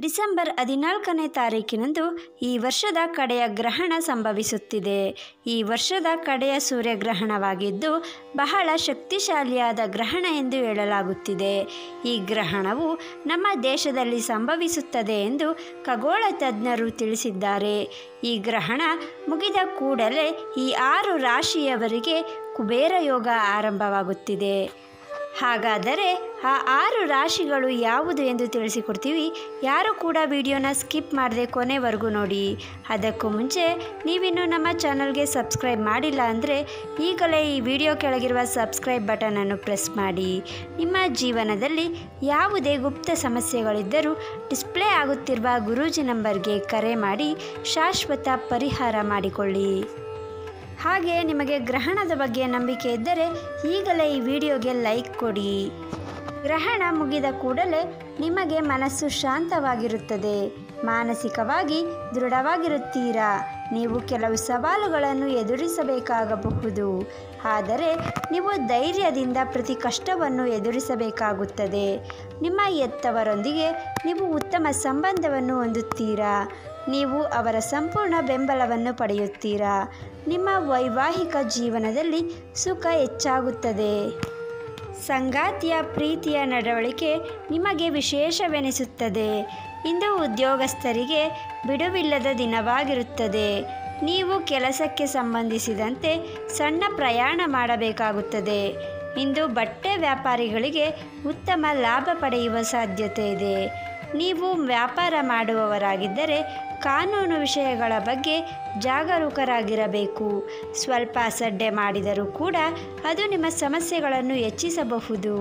December ಹದಿನಾಲ್ಕನೇ ತಾರೀಕಿನಂದು ಈ ವರ್ಷದ ಕಡೆಯ ಗ್ರಹಣ ಸಂಭವಿಸುತ್ತಿದೆ ಈ ವರ್ಷದ ಕಡೆಯ ಸೂರ್ಯಗ್ರಹಣವಾಗಿದ್ದು ಬಹಳ ಶಕ್ತಿಶಾಲಿಯಾದ ಗ್ರಹಣ ಎಂದು ಹೇಳಲಾಗುತ್ತಿದೆ ಈ ಗ್ರಹಣವು ನಮ್ಮ ದೇಶದಲ್ಲಿ ಸಂಭವಿಸುತ್ತದೆ ಎಂದು ಖಗೋಳ ತಜ್ಞರು ತಿಳಿಸಿದ್ದಾರೆ ಈ ಗ್ರಹಣ ಮುಗಿದ ಕೂಡಲೇ ಈ ಆರು ರಾಶಿಯವರಿಗೆ ಕುಬೇರ ಯೋಗ ಆರಂಭವಾಗುತ್ತಿದೆ ಹಾಗಾದರೆ ಆ ಆರು ರಾಶಿಗಳು ಯಾವುದು ಎಂದು ತಿಳಿಸಿಕೊಡ್ತೀವಿ ಯಾರು ಕೂಡ ವಿಡಿಯೋನ ಸ್ಕಿಪ್ ಮಾಡದೆ ಕೊನೆವರೆಗೂ ನೋಡಿ ಅದಕ್ಕೂ ಮುಂಚೆ ನೀವಿನ್ನೂ ನಮ್ಮ ಚಾನಲ್ಗೆ ಸಬ್ಸ್ಕ್ರೈಬ್ ಮಾಡಿಲ್ಲ ಅಂದರೆ ಈಗಲೇ ಈ ವಿಡಿಯೋ ಕೆಳಗಿರುವ ಸಬ್ಸ್ಕ್ರೈಬ್ ಬಟನನ್ನು ಪ್ರೆಸ್ ಮಾಡಿ ನಿಮ್ಮ ಜೀವನದಲ್ಲಿ ಯಾವುದೇ ಗುಪ್ತ ಸಮಸ್ಯೆಗಳಿದ್ದರೂ ಡಿಸ್ಪ್ಲೇ ಆಗುತ್ತಿರುವ ಗುರೂಜಿ ನಂಬರ್ಗೆ ಕರೆ ಮಾಡಿ ಶಾಶ್ವತ ಪರಿಹಾರ ಮಾಡಿಕೊಳ್ಳಿ ಹಾಗೆ ನಿಮಗೆ ಗ್ರಹಣದ ಬಗ್ಗೆ ನಂಬಿಕೆ ಇದ್ದರೆ ಈಗಲೇ ಈ ವಿಡಿಯೋಗೆ ಲೈಕ್ ಕೊಡಿ ಗ್ರಹಣ ಮುಗಿದ ಕೂಡಲೇ ನಿಮಗೆ ಮನಸ್ಸು ಶಾಂತವಾಗಿರುತ್ತದೆ ಮಾನಸಿಕವಾಗಿ ದೃಢವಾಗಿರುತ್ತೀರಾ ನೀವು ಕೆಲವು ಸವಾಲುಗಳನ್ನು ಎದುರಿಸಬೇಕಾಗಬಹುದು ಆದರೆ ನೀವು ಧೈರ್ಯದಿಂದ ಪ್ರತಿ ಕಷ್ಟವನ್ನು ಎದುರಿಸಬೇಕಾಗುತ್ತದೆ ನಿಮ್ಮ ಎತ್ತವರೊಂದಿಗೆ ನೀವು ಉತ್ತಮ ಸಂಬಂಧವನ್ನು ಹೊಂದುತ್ತೀರಾ ನೀವು ಅವರ ಸಂಪೂರ್ಣ ಬೆಂಬಲವನ್ನು ಪಡೆಯುತ್ತೀರಾ ನಿಮ್ಮ ವೈವಾಹಿಕ ಜೀವನದಲ್ಲಿ ಸುಖ ಹೆಚ್ಚಾಗುತ್ತದೆ ಸಂಗಾತಿಯ ಪ್ರೀತಿಯ ನಡವಳಿಕೆ ನಿಮಗೆ ವಿಶೇಷವೆನಿಸುತ್ತದೆ ಇಂದು ಉದ್ಯೋಗಸ್ಥರಿಗೆ ಬಿಡುವಿಲ್ಲದ ದಿನವಾಗಿರುತ್ತದೆ ನೀವು ಕೆಲಸಕ್ಕೆ ಸಂಬಂಧಿಸಿದಂತೆ ಸಣ್ಣ ಪ್ರಯಾಣ ಮಾಡಬೇಕಾಗುತ್ತದೆ ಇಂದು ಬಟ್ಟೆ ವ್ಯಾಪಾರಿಗಳಿಗೆ ಉತ್ತಮ ಲಾಭ ಪಡೆಯುವ ಸಾಧ್ಯತೆ ಇದೆ ನೀವು ವ್ಯಾಪಾರ ಮಾಡುವವರಾಗಿದ್ದರೆ ಕಾನೂನು ವಿಷಯಗಳ ಬಗ್ಗೆ ಜಾಗರೂಕರಾಗಿರಬೇಕು ಸ್ವಲ್ಪ ಅಸಡ್ಡೆ ಮಾಡಿದರೂ ಕೂಡ ಅದು ನಿಮ್ಮ ಸಮಸ್ಯೆಗಳನ್ನು ಹೆಚ್ಚಿಸಬಹುದು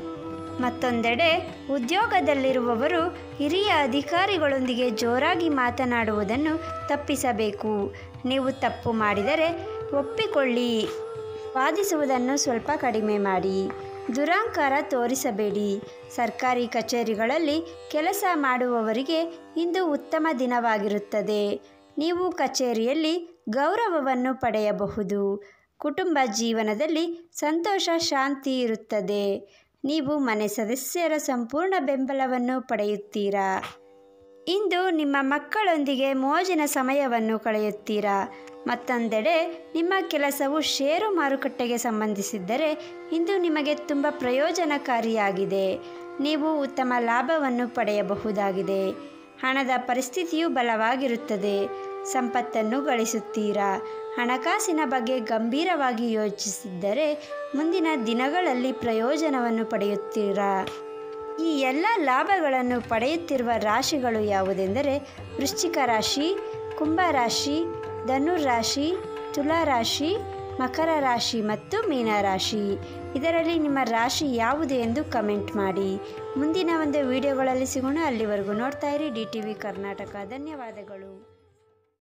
ಮತ್ತೊಂದೆಡೆ ಉದ್ಯೋಗದಲ್ಲಿರುವವರು ಹಿರಿಯ ಅಧಿಕಾರಿಗಳೊಂದಿಗೆ ಜೋರಾಗಿ ಮಾತನಾಡುವುದನ್ನು ತಪ್ಪಿಸಬೇಕು ನೀವು ತಪ್ಪು ಮಾಡಿದರೆ ಒಪ್ಪಿಕೊಳ್ಳಿ ವಾದಿಸುವುದನ್ನು ಸ್ವಲ್ಪ ಕಡಿಮೆ ಮಾಡಿ ದುರಾಂಕಾರ ತೋರಿಸಬೇಡಿ ಸರ್ಕಾರಿ ಕಚೇರಿಗಳಲ್ಲಿ ಕೆಲಸ ಮಾಡುವವರಿಗೆ ಇಂದು ಉತ್ತಮ ದಿನವಾಗಿರುತ್ತದೆ ನೀವು ಕಚೇರಿಯಲ್ಲಿ ಗೌರವವನ್ನು ಪಡೆಯಬಹುದು ಕುಟುಂಬ ಜೀವನದಲ್ಲಿ ಸಂತೋಷ ಶಾಂತಿ ಇರುತ್ತದೆ ನೀವು ಮನೆ ಸದಸ್ಯರ ಸಂಪೂರ್ಣ ಬೆಂಬಲವನ್ನು ಪಡೆಯುತ್ತೀರಾ ಇಂದು ನಿಮ್ಮ ಮಕ್ಕಳೊಂದಿಗೆ ಮೋಜಿನ ಸಮಯವನ್ನು ಕಳೆಯುತ್ತೀರಾ ಮತ್ತೊಂದೆಡೆ ನಿಮ್ಮ ಕೆಲಸವು ಷೇರು ಮಾರುಕಟ್ಟೆಗೆ ಸಂಬಂಧಿಸಿದ್ದರೆ ಇಂದು ನಿಮಗೆ ತುಂಬ ಪ್ರಯೋಜನಕಾರಿಯಾಗಿದೆ ನೀವು ಉತ್ತಮ ಲಾಭವನ್ನು ಪಡೆಯಬಹುದಾಗಿದೆ ಹಣದ ಪರಿಸ್ಥಿತಿಯು ಬಲವಾಗಿರುತ್ತದೆ ಸಂಪತ್ತನ್ನು ಗಳಿಸುತ್ತೀರಾ ಹಣಕಾಸಿನ ಬಗ್ಗೆ ಗಂಭೀರವಾಗಿ ಯೋಚಿಸಿದ್ದರೆ ಮುಂದಿನ ದಿನಗಳಲ್ಲಿ ಪ್ರಯೋಜನವನ್ನು ಪಡೆಯುತ್ತೀರಾ ಈ ಎಲ್ಲ ಲಾಭಗಳನ್ನು ಪಡೆಯುತ್ತಿರುವ ರಾಶಿಗಳು ಯಾವುದೆಂದರೆ ವೃಶ್ಚಿಕ ರಾಶಿ ಕುಂಭ ರಾಶಿ ಧನುರಾಶಿ ತುಲಾ ರಾಶಿ ಮಕರ ರಾಶಿ ಮತ್ತು ಮೀನರಾಶಿ ಇದರಲ್ಲಿ ನಿಮ್ಮ ರಾಶಿ ಯಾವುದು ಎಂದು ಕಮೆಂಟ್ ಮಾಡಿ ಮುಂದಿನ ಒಂದು ವಿಡಿಯೋಗಳಲ್ಲಿ ಸಿಗೋಣ ಅಲ್ಲಿವರೆಗೂ ನೋಡ್ತಾ ಇರಿ ಡಿ ಟಿ ವಿ ಕರ್ನಾಟಕ ಧನ್ಯವಾದಗಳು